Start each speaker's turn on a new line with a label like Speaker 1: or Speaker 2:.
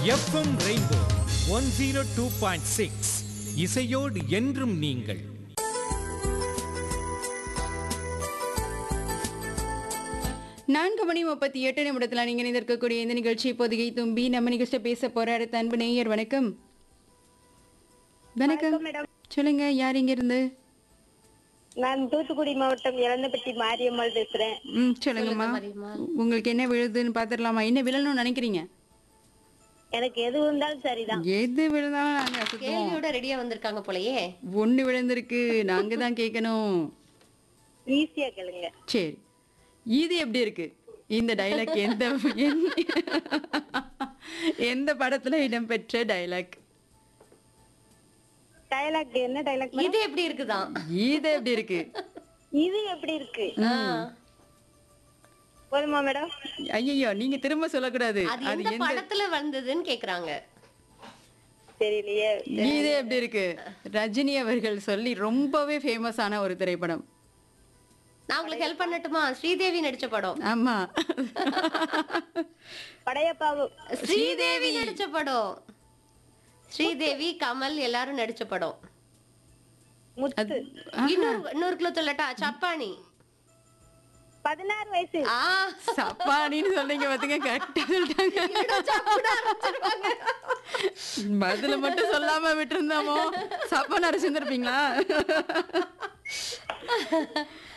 Speaker 1: FM rainbow one zero two point six இசையோடு என்றும் நீங்கள்
Speaker 2: நான்கு மணி முப்பத்தி எட்டு நிமிடத்தில் நீங்கள் இருக்கக்கூடிய இந்த நிகழ்ச்சி பொதிகை தும்பி நம்ம நிகழ்ச்சியை பேச போற அடுத்த அன்பு நேயர் வணக்கம் வணக்கம்
Speaker 3: மேடம்
Speaker 2: சொல்லுங்க யார் இங்க இருந்து
Speaker 3: நான் தூத்துக்குடி மாவட்டம் இளந்தப்பட்டி மாரியம்மாள் பேசுறேன்
Speaker 2: ம் சொல்லுங்கம்மா உங்களுக்கு என்ன விழுதுன்னு பார்த்துடலாமா என்ன விழணும்னு நினைக்கிறீங்க
Speaker 3: எனக்கு எது இருந்தாலும் சரிதான்
Speaker 2: எது விழுந்தாலும் நாங்க அசத்துவோம்
Speaker 4: கேள்வியோட ரெடியா வந்திருக்காங்க போலயே
Speaker 2: ஒண்ணு விழுந்திருக்கு நாங்க தான் கேட்கணும்
Speaker 3: ஈஸியா கேளுங்க
Speaker 2: சரி இது எப்படி இருக்கு இந்த டைலாக் எந்த எந்த- எந்த படத்துல இடம்பெற்ற டைலாக்
Speaker 3: டைலாக் என்ன டைலாக்
Speaker 4: இது எப்படி இருக்குதான்
Speaker 2: இது எப்படி இருக்கு
Speaker 3: இது எப்படி இருக்கு
Speaker 4: ஆ,
Speaker 3: போதுமா மேடம்
Speaker 2: ஐயோ நீங்க திரும்ப சொல்லக்கூடாது
Speaker 4: அது
Speaker 2: அது
Speaker 4: எந்த
Speaker 2: எந்த
Speaker 4: படத்துல வந்ததுன்னு கேக்குறாங்க
Speaker 3: தெரியலையே
Speaker 2: இது எப்படி இருக்கு ரஜினி அவர்கள் சொல்லி ரொம்பவே ஃபேமஸ் ஆன ஒரு திரைப்படம்
Speaker 4: நான் உங்களுக்கு ஹெல்ப் பண்ணட்டுமா ஸ்ரீதேவி நடிச்ச படம்
Speaker 2: ஆமா
Speaker 3: படையப்பாவு
Speaker 4: ஸ்ரீதேவி நடிச்ச படம் ஸ்ரீதேவி கமல் எல்லாரும் நடிச்ச படம்
Speaker 3: முத்து
Speaker 4: இன்னொரு இன்னொரு கிலோ சொல்லட்டா சப்பானி
Speaker 3: பதினாறு வயசு
Speaker 4: ஆ
Speaker 2: சப்பானின்னு சொன்னீங்க பாத்தீங்க கரெக்டா சொல்லிட்டாங்க
Speaker 4: சாப்பிட ஆரம்பிச்சிருவாங்க.
Speaker 2: பதில மட்டும் சொல்லாம விட்டுருந்தோமோ சப்பான் அரைச்சிருந்திருப்பீங்களா